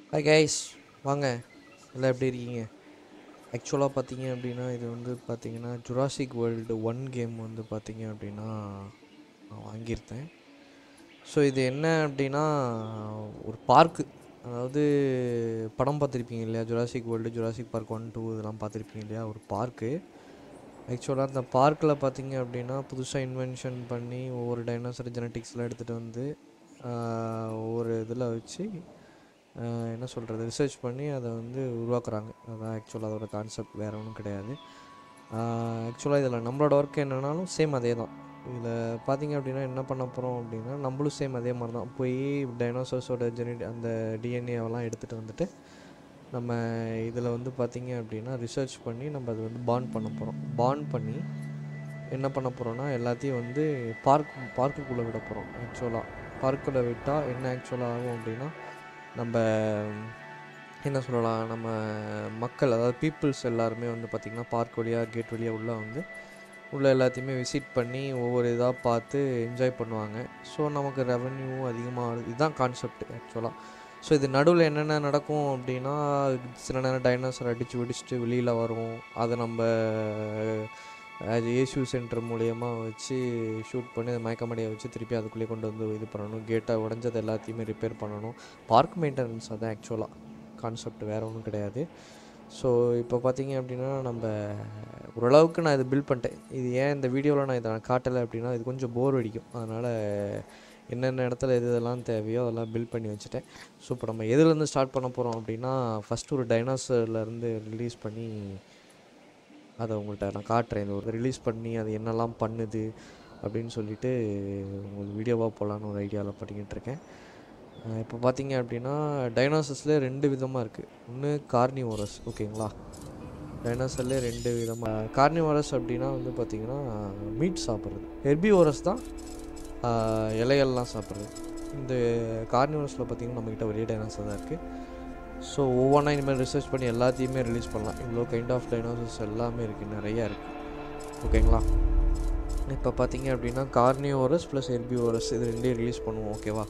Hi guys வாங்க எல்லாம் எப்படி இருக்கீங்க ஆக்சுவலாக பார்த்தீங்க அப்படின்னா இது வந்து பார்த்தீங்கன்னா ஜுராசிக் வேர்ல்டு ஒன் கேம் வந்து பார்த்தீங்க அப்படின்னா நான் வாங்கியிருந்தேன் ஸோ இது என்ன அப்படின்னா ஒரு பார்க்கு அதாவது படம் பார்த்துருப்பீங்க இல்லையா Jurassic World Jurassic Park one two இதெல்லாம் பார்த்துருப்பீங்க இல்லையா ஒரு பார்க்கு ஆக்சுவலாக அந்த பார்க்கில் பார்த்தீங்க அப்படின்னா புதுசாக இன்வென்ஷன் பண்ணி ஒவ்வொரு டைனோசர் ஜெனட்டிக்ஸ்லாம் எடுத்துகிட்டு வந்து ஆஹ், ஒவ்வொரு இதில் வச்சு ஆஹ், என்ன சொல்கிறது ரிசர்ச் பண்ணி அதை வந்து உருவாக்குறாங்க அதான் ஆக்சுவலாக அதோட கான்செப்ட் வேறு ஒன்றும் கிடையாது ஆக்சுவலாக இதில் நம்மளோட ஒர்க் என்னன்னாலும் சேம் அதே தான் இதில் பார்த்தீங்க அப்படின்னா என்ன பண்ண போகிறோம் அப்படின்னா நம்மளும் சேம் அதே மாதிரி தான் போய் டைனோசர்ஸோட ஜெனடி அந்த டிஎன்ஏவெல்லாம் எடுத்துகிட்டு வந்துட்டு நம்ம இதில் வந்து பார்த்தீங்க அப்படின்னா ரிசர்ச் பண்ணி நம்ம அது வந்து பாண்ட் பண்ண போகிறோம் பாண்ட் பண்ணி என்ன பண்ண போகிறோம்னா எல்லாத்தையும் வந்து பார்க் பார்க்குக்குள்ளே விட போகிறோம் ஆக்சுவலாக பார்க்குள்ளே விட்டால் என்ன ஆக்சுவலாக ஆகும் அப்படின்னா நம்ம என்ன சொல்லலாம் நம்ம மக்கள் அதாவது பீப்புள்ஸ் எல்லாருமே வந்து பார்த்திங்கன்னா பார்க் வழியாக கேட் வழியாக உள்ளே வந்து உள்ள எல்லாத்தையுமே விசிட் பண்ணி ஒவ்வொரு இதாக பார்த்து என்ஜாய் பண்ணுவாங்க ஸோ நமக்கு ரெவன்யூவும் அதிகமாக இதுதான் கான்செப்ட் ஆக்சுவலாக ஸோ இது நடுவில் என்னென்ன நடக்கும் அப்படின்னா சில நேரம் டைனோசர் அடித்து வெடிச்சிட்டு வெளியில் வரும் அதை நம்ம அது ஏசியூ சென்டர் மூலயமா வச்சு ஷூட் பண்ணி அதை மயக்கமடியை வச்சு திருப்பி அதுக்குள்ளேயே கொண்டு வந்து இது பண்ணணும் கேட்டை உடஞ்சது எல்லாத்தையுமே ரிப்பேர் பண்ணணும் பார்க் மெயின்டெனன்ஸ் அதான் ஆக்சுவலாக கான்செப்ட் வேறு ஒன்றும் கிடையாது ஸோ இப்போ பார்த்தீங்க அப்படின்னா நம்ம ஓரளவுக்கு நான் இது பில்ட் பண்ணிட்டேன் இது ஏன் இந்த வீடியோவில் நான் இதை நான் காட்டலை அப்படின்னா இது கொஞ்சம் போர் அடிக்கும் அதனால் என்னென்ன இடத்துல எது இதெல்லாம் தேவையோ அதெல்லாம் பில்ட் பண்ணி வச்சுட்டேன் ஸோ இப்போ நம்ம எதுலேருந்து ஸ்டார்ட் பண்ண போகிறோம் அப்படின்னா ஃபஸ்ட்டு ஒரு டைனாசர்லேருந்து ரிலீஸ் பண்ணி அதை உங்கள்கிட்ட நான் காட்டுறேன் இது ஒரு ரிலீஸ் பண்ணி அது என்னெல்லாம் பண்ணுது அப்படின்னு சொல்லிட்டு உங்களுக்கு வீடியோவாக போகலான்னு ஒரு ஐடியாவில் பண்ணிக்கிட்டு இருக்கேன் அஹ் இப்போ பார்த்தீங்க அப்படின்னா டைனோசர்ஸில் ரெண்டு விதமாக இருக்குது ஒன்று கார்னிவோரஸ் ஓகேங்களா டைனோசர்லேயே ரெண்டு விதமாக கார்னிவோரஸ் அப்படின்னா வந்து பார்த்திங்கன்னா மீட் சாப்பிட்றது ஹெர்பிவோரஸ் தான் அஹ், இலைகள்லாம் சாப்பிட்றது இந்த கார்னிவோரஸில் பார்த்திங்கன்னா நம்மக்கிட்ட ஒரே டைனோசர் தான் இருக்குது ஸோ ஒவ்வொன்றா இனிமேல் ரிசர்ச் பண்ணி எல்லாத்தையுமே ரிலீஸ் பண்ணலாம் இவ்வளோ கைண்ட் ஆஃப் டைனோசர்ஸ் எல்லாமே இருக்குது நிறையா இருக்குது ஓகேங்களா இப்போ பார்த்தீங்க அப்படின்னா கார்னியோரஸ் ப்ளஸ் ஹெர்பியோரஸ் இது ரெண்டையும் ரிலீஸ் பண்ணுவோம் ஓகேவா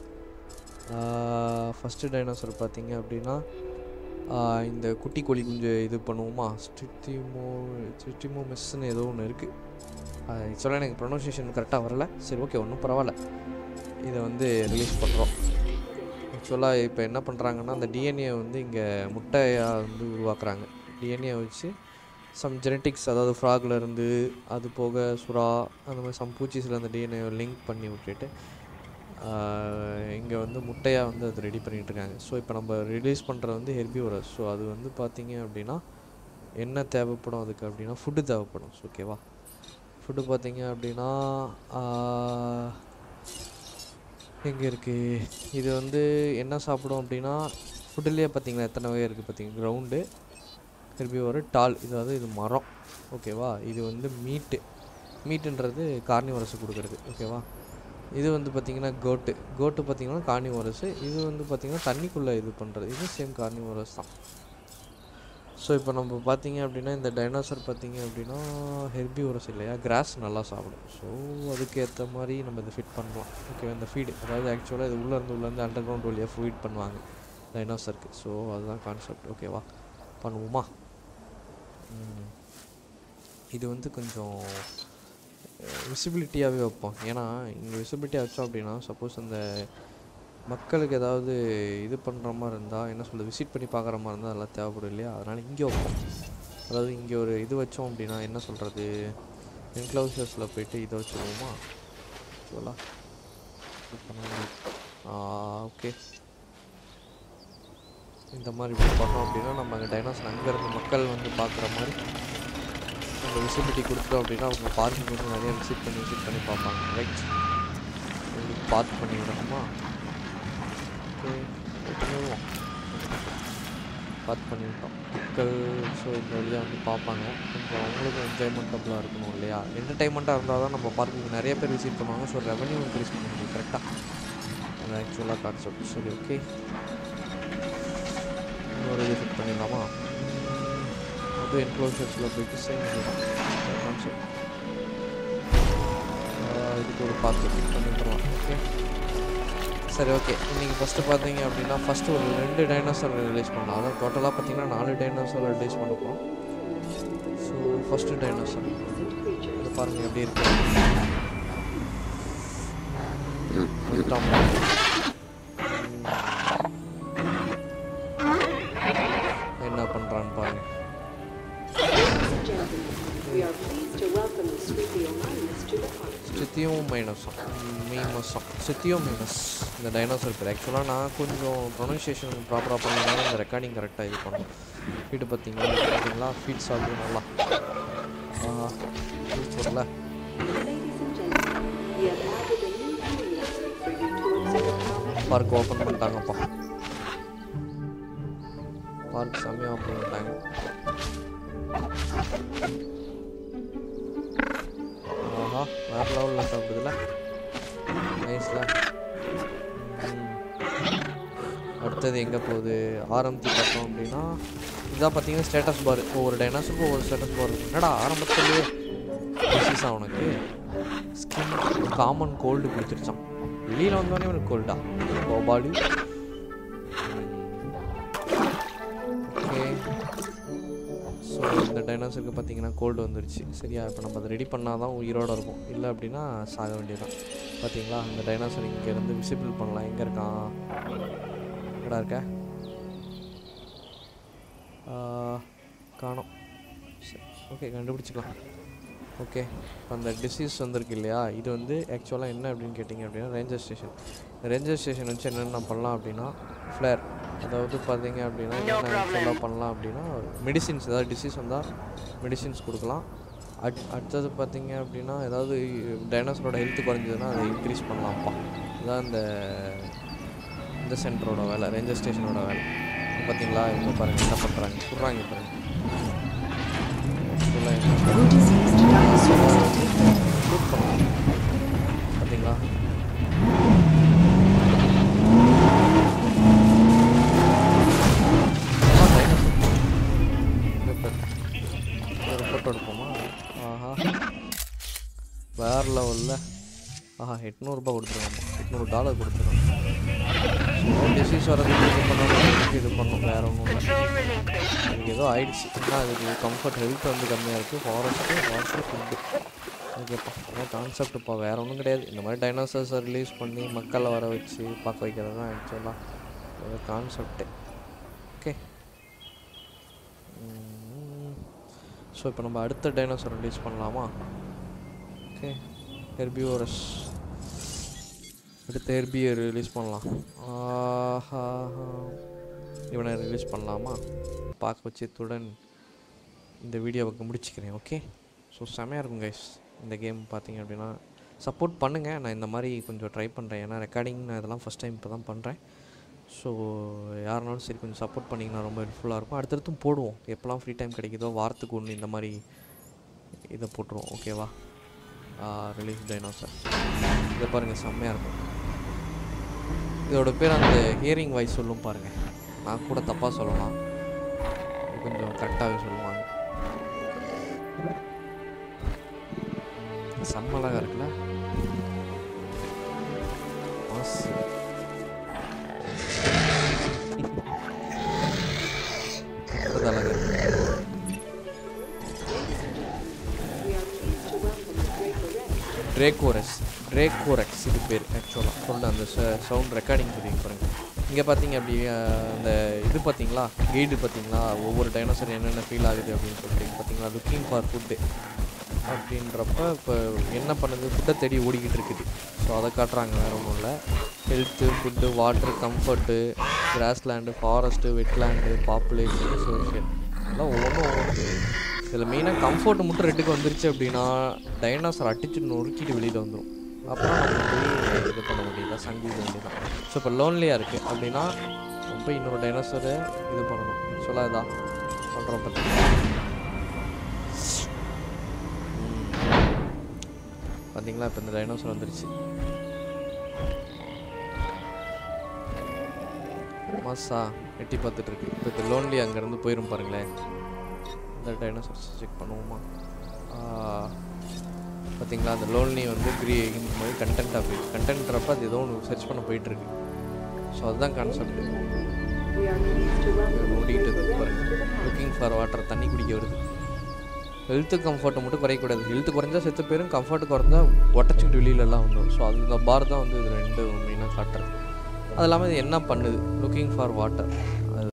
ஃபஸ்ட்டு டைனோசர் பார்த்தீங்க அப்படின்னா ஆஹ் இந்த குட்டி கோழி குஞ்சு இது பண்ணுவோமா ஸ்டிட்டிமோ ஸ்டிட்டிமோ மிஸ்ன்னு ஏதோ ஒன்று இருக்குது ஆக்சுவலாக எனக்கு ப்ரொனன்சியேஷன் கரெக்டாக வரல சரி ஓகே ஒன்றும் பரவாயில்ல இதை வந்து ரிலீஸ் பண்ணுறோம் ஆக்சுவலாக இப்போ என்ன பண்ணுறாங்கன்னா அந்த டிஎன்ஏ வந்து இங்கே முட்டையாக வந்து உருவாக்குறாங்க டிஎன்ஏ வச்சு சம் ஜெனட்டிக்ஸ் அதாவது ஃப்ராக்ல இருந்து அது போக சுறா அந்த மாதிரி சம் பூச்சிஸில் அந்த டிஎன்ஏ லிங்க் பண்ணி விட்டுட்டு இங்கே வந்து முட்டையாக வந்து அது ரெடி பண்ணிட்டு இருக்காங்க ஸோ இப்போ நம்ம ரிலீஸ் பண்ணுறது வந்து ஹெர்பியூரஸ் ஸோ அது வந்து பார்த்தீங்க அப்படின்னா என்ன தேவைப்படும் அதுக்கு அப்படின்னா ஃபுட்டு தேவைப்படும் ஓகேவா ஃபுட்டு பார்த்தீங்க அப்படின்னா எங்கே இருக்குது இது வந்து என்ன சாப்பிடும் அப்படின்னா ஃபுட்டுலேயே பார்த்தீங்களா எத்தனை வகை இருக்குது பார்த்தீங்க கிரவுண்டு திருப்பி ஒரு டால் இதாவது இது மரம் ஓகேவா இது வந்து மீட்டு மீட்டுன்றது கார்னிவரஸு கொடுக்குறது ஓகேவா இது வந்து பார்த்திங்கன்னா கோட்டு கோட்டு பார்த்திங்கன்னா கார்னிவரஸு இது வந்து பார்த்திங்கன்னா தண்ணிக்குள்ளே இது பண்ணுறது இது சேம் கார்னிவரஸ் தான் ஸோ இப்போ நம்ம பார்த்தீங்க அப்படின்னா இந்த டைனோசர் பார்த்தீங்க அப்படின்னா ஹெர்பியூரஸ் இல்லையா கிராஸ் நல்லா சாப்பிடும் ஸோ அதுக்கு ஏற்ற மாதிரி நம்ம இதை ஃபிட் பண்ணலாம் ஓகேவா இந்த ஃபீடு அதாவது ஆக்சுவலாக இது உள்ளேருந்து உள்ளேருந்து அண்டர் கிரவுண்ட் வழியாக ஃபீட் பண்ணுவாங்க டைனோசருக்கு ஸோ அதுதான் கான்செப்ட் ஓகேவா பண்ணுவோமா ம். இது வந்து கொஞ்சம் விசிபிலிட்டியாகவே வைப்போம் ஏன்னா இங்கே விசிபிலிட்டியாக வச்சோம் அப்படின்னா சப்போஸ் அந்த மக்களுக்கு ஏதாவது இது பண்ணுற மாதிரி இருந்தால் என்ன சொல்கிறது விசிட் பண்ணி பார்க்குற மாதிரி இருந்தால் அதெல்லாம் தேவைப்படும் இல்லையா அதனால் இங்கே வைப்போம் அதாவது இங்கே ஒரு இது வச்சோம் அப்படின்னா என்ன சொல்கிறது என்க்ளோசர்ஸில் போயிட்டு இதை வச்சுருவோமா ஆக்சுவலாக ஓகே இந்த மாதிரி இப்படி பண்ணோம் அப்படின்னா நம்ம அங்கே டைனோசர் அங்கேருந்து மக்கள் வந்து பார்க்குற மாதிரி நம்ம விசிபிலிட்டி கொடுத்துட்டோம் அப்படின்னா அவங்க பார்க்கிங் வந்து நிறைய விசிட் பண்ணி விசிட் பண்ணி பார்ப்பாங்க ரைட் உங்களுக்கு பார்க் பண்ணி விடணுமா ஓகே பண்ணிடுவோம் பார்க் பண்ணிவிட்டோம் மக்கள் ஸோ இந்த வழியாக வந்து பார்ப்பாங்க கொஞ்சம் அவங்களுக்கும் என்ஜாய்மெண்டபுளாக இருக்கணும் இல்லையா என்டர்டைன்மெண்ட்டாக இருந்தால் தான் நம்ம பார்க்கிங் நிறைய பேர் விசிட் பண்ணுவாங்க ஸோ ரெவன்யூ இன்க்ரீஸ் பண்ண முடியும் கரெக்டாக அது ஆக்சுவலாக கான்செப்ட் சரி ஓகே இன்னொரு இது ஃபிட் பண்ணிடலாமா அது என்க்ளோசர்ஸில் போயிட்டு சேம் கான்செப்ட் இதுக்கு ஒரு பார்த்து ஃபிட் பண்ணிடலாம் ஓகே சரி ஓகே இன்றைக்கி ஃபஸ்ட்டு பார்த்தீங்க அப்படின்னா ஃபஸ்ட்டு ஒரு ரெண்டு டைனோசர் ரிலீஸ் பண்ணலாம் அதான் டோட்டலாக பார்த்தீங்கன்னா நாலு டைனோசர் ரிலீஸ் பண்ண போகிறோம் ஸோ ஃபஸ்ட்டு டைனோசர் இது பாருங்கள் எப்படி இருக்கு வந்துட்டான் பாருங்க. என்ன பண்ணுறான்னு பாருங்க We are pleased to welcome the Scripiomimus to the park. சித்தியும் மைனஸும் மீமஸும் சித்தியும் மீமஸ் இந்த டைனோசர் பேர் ஆக்சுவலாக நான் கொஞ்சம் ப்ரொனன்சியேஷன் ப்ராப்பராக பண்ணினாலும் இந்த ரெக்கார்டிங் கரெக்டாக இது பண்ணும் ஃபீட்டு பார்த்தீங்களா பார்த்தீங்களா ஃபீட் சாப்பிட்டு நல்லா சூப்பர்ல Ladies and gentlemen, we have added a new viewing area for you to observe how park open பண்ணிட்டாங்கப்பா பார்க் செம்மையாக ஓப்பன் பண்ணிட்டாங்க ஆஹா வேற லெவலில் சாப்பிடுதுல நைஸில் அடுத்தது எங்கே போகுது ஆரம்பத்தி பார்த்தோம் அப்படின்னா இதான் பார்த்தீங்கன்னா ஸ்டேட்டஸ் பார் ஒவ்வொரு டைனாஸுக்கும் ஒவ்வொரு ஸ்டேட்டஸ் பார் இருக்கும் என்னடா ஆரம்பத்துலேயே டிசீஸா உனக்கு ஸ்கின் காமன் கோல்டு பிடிச்சிருச்சான் வெளியில் வந்தோடனே உனக்கு கோல்டா பாடி ஓகே ஸோ இந்த டைனோசருக்கு பார்த்தீங்கன்னா கோல்டு வந்துருச்சு சரியா இப்போ நம்ம அதை ரெடி பண்ணால் தான் உயிரோடு இருக்கும் இல்லை அப்படின்னா சாக வேண்டியதுதான் பார்த்தீங்களா இந்த டைனோசர் இங்கேருந்து விசிபிள் பண்ணலாம் எங்கே இருக்கான் எங்கடா இருக்க ஆ, காணோம் சரி ஓகே கண்டுபிடிச்சிக்கலாம் ஓகே இப்போ அந்த டிசீஸ் வந்திருக்கு இல்லையா இது வந்து ஆக்சுவலாக என்ன அப்படின்னு கேட்டிங்க அப்படின்னா ரேஞ்சர் ஸ்டேஷன் ரேஞ்சர் ஸ்டேஷன் வச்சு என்னென்ன பண்ணலாம் அப்படின்னா ஃப்ளேர் அதாவது பார்த்தீங்க அப்படின்னா என்ன ஆக்சுவலாக பண்ணலாம் அப்படின்னா மெடிசின்ஸ் ஏதாவது டிசீஸ் வந்தால் மெடிசின்ஸ் கொடுக்கலாம் அட் அடுத்தது பார்த்தீங்க அப்படின்னா ஏதாவது டைனோசரோட ஹெல்த் குறைஞ்சதுன்னா அதை இன்க்ரீஸ் பண்ணலாம்ப்பா இதான் இந்த இந்த சென்டரோட வேலை ரேஞ்சர் ஸ்டேஷனோட வேலை இப்ப பார்த்தீங்களா இவங்க பாருங்கள் என்ன பண்ணுறாங்க சொல்கிறாங்க பாருங்க ஆக்சுவலாக என்ன ஷூட் பண்ணலாம் பார்த்தீங்களா ஒரு ஃபோட்டோ எடுப்போமா ஆஹா வேற லெவலில் ஆஹா எட்நூறுபா கொடுத்துருவோம் எட்நூறு டாலர் கொடுத்துருவோம் டிசீஸ் வரதுக்கு இது பண்ணணும் இது பண்ணும் வேற ஒன்றும் இல்லை அதுக்கு ஏதோ ஆயிடுச்சு ஏன்னா அதுக்கு கம்ஃபர்ட் ஹெல்த் வந்து கம்மியாக இருக்குது ஃபாரஸ்ட்டு வாட்டர் ஃபுட்டு ஓகேப்பா அதான் கான்செப்ட்டுப்பா வேற ஒன்றும் கிடையாது இந்த மாதிரி டைனோசர்ஸை ரிலீஸ் பண்ணி மக்களை வர வச்சு பார்க்க வைக்கிறது தான் ஆக்சுவலாக கான்செப்ட்டு ஓகே ஸோ இப்போ நம்ம அடுத்த டைனோசர் ரிலீஸ் பண்ணலாமா ஓகே ஹெர்பியோரஸ் அடுத்த ஹெர்பியை ரிலீஸ் பண்ணலாம் ஆஹா இவனை ரிலீஸ் பண்ணலாமா பார்க்க வச்சதுடன் இந்த வீடியோவுக்கு முடிச்சுக்கிறேன் ஓகே ஸோ செமையாக இருக்கும் கைஸ் இந்த கேம் பார்த்தீங்க அப்படின்னா சப்போர்ட் பண்ணுங்கள் நான் இந்த மாதிரி கொஞ்சம் ட்ரை பண்ணுறேன் ஏன்னா ரெக்கார்டிங் நான் இதெல்லாம் ஃபஸ்ட் டைம் இப்போ தான் பண்ணுறேன் ஸோ யாருனாலும் சரி கொஞ்சம் சப்போர்ட் பண்ணிங்கன்னா ரொம்ப ஹெல்ப்ஃபுல்லாக இருக்கும் அடுத்தடுத்தும் போடுவோம் எப்போல்லாம் ஃப்ரீ டைம் கிடைக்குதோ வாரத்துக்கு ஒன்று இந்த மாதிரி இதை போட்டுருவோம் ஓகேவா ரிலீஸ் டைனோசர் இதை பாருங்கள் செம்மையாக இருக்கும் இதோட பேர் அந்த ஹியரிங் வாய்ஸ் சொல்லும் பாருங்கள் நான் கூட தப்பாக சொல்லலாம் இது கொஞ்சம் கரெக்டாகவே சொல்லுவாங்க செம்ம அழகா இருக்குல்ல மாசு அது அழகா இருக்கு we are pleased to welcome the Draco Rex. ட்ரேகோரஸ் ட்ரேகோரெக்ஸ் இது பேர் ஆக்சுவலாக சொல்ல அந்த சவுண்ட் ரெக்கார்டிங் புரியும் பாருங்க இங்கே பார்த்தீங்க அப்படி அஹ், அந்த இது பார்த்தீங்களா கைடு பார்த்தீங்களா ஒவ்வொரு டைனோசர் என்னென்ன ஃபீல் ஆகுது அப்படின்னு சொல்லிட்டு பார்த்தீங்களா லுக்கிங் ஃபார் ஃபுட்டு அப்படின்றப்ப இப்போ என்ன பண்ணுது ஃபுட்டை தேடி ஓடிக்கிட்டு இருக்குது ஸோ அதை காட்டுறாங்க வேறு ஒன்றும் இல்லை health food water comfort grassland forest wetland population social அதெல்லாம் ஒவ்வொன்றும் ஒவ்வொன்று இதில் மெயினாக கம்ஃபர்ட் மட்டும் ரெட்டுக்கு வந்துருச்சு அப்படின்னா டைனோசர் அடிச்சு நொறுக்கிட்டு வெளியில் வந்துடும் அப்புறம் நம்ம போய் இது பண்ண முடியல சங்கி வேண்டியதான் ஸோ இப்போ லோன்லியாக இருக்குது அப்படின்னா நம்ம போய் இன்னொரு டைனோசரை இது பண்ணணும் ஆக்சுவலாக இதான் பண்ணுறோம் பார்த்தீங்களா பார்த்தீங்களா இப்போ இந்த டைனோசர் வந்துருச்சு மாசா எட்டி பார்த்துட்டு இருக்கு இப்போ இது லோன்லி அங்கேருந்து போயிரும் பாருங்களேன் இந்த டைனோசர்ஸ் செக் பண்ணுவோமா பார்த்தீங்களா அந்த லோன்லி வந்து கிரி இந்த மாதிரி கண்டென்ட்டாக போயிருக்கு கண்டென்ட்றப்ப அது ஏதோ ஒன்று சர்ச் பண்ண போயிட்டுருக்கு ஸோ அதுதான் concept We are pleased to welcome ஓடிட்டு Flavor இருக்கு Red பாருங்க to the party. Looking for water தண்ணி குடிக்க வருது ஹெல்த்து கம்ஃபர்ட்டை மட்டும் குறையக்கூடாது ஹெல்த் குறைஞ்சா செத்து பேரும் கம்ஃபர்ட் குறைஞ்சா ஒட்டச்சிட்டு வெளியிலலாம் வந்துடும் ஸோ அந்த பார் தான் வந்து இது ரெண்டு மெயினாக காட்டுறது அது இல்லாமல் இது என்ன பண்ணுது லுக்கிங் ஃபார் வாட்டர்